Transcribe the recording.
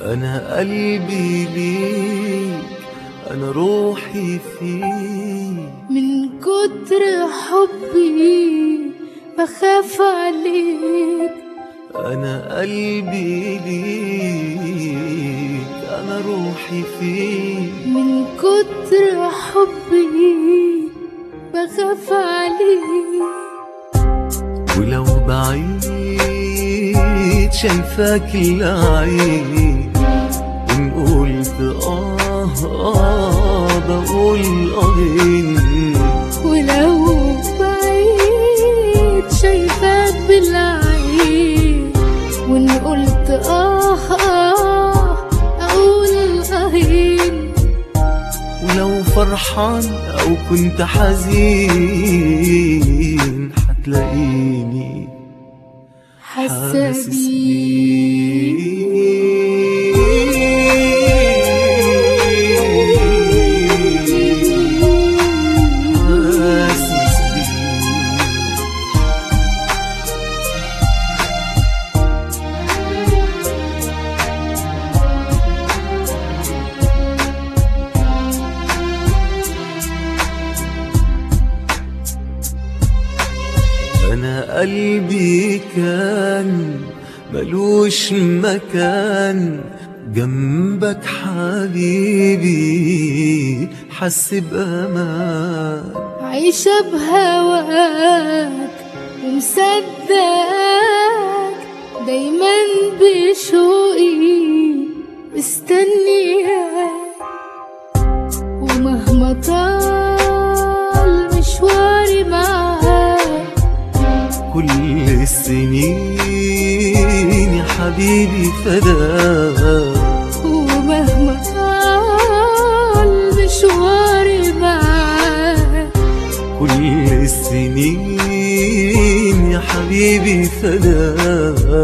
أنا قلبي ليك أنا روحي فيك من كتر حبي بخاف عليك أنا قلبي ليك أنا روحي فيك من كتر حبي بخاف عليك ولو بعيد شايفاك العين إن قلت آه آه بقول آهين ولو بعيد شايفاك بالعين وان قلت اه اه اقول اهين ولو فرحان أو كنت حزين حتلاقيني حاسه حاسس بيك بيك حاسس بيك أنا قلبي كان ملوش مكان جنبك حبيبي حس بأمان عايشة بهواك ومصدقك دايما بشوقي مستنياك ومهما طال مشواري معاك كل السنين يا حبيبي فداك ومهما طال مشواري معاك كل السنين يا حبيبي فداك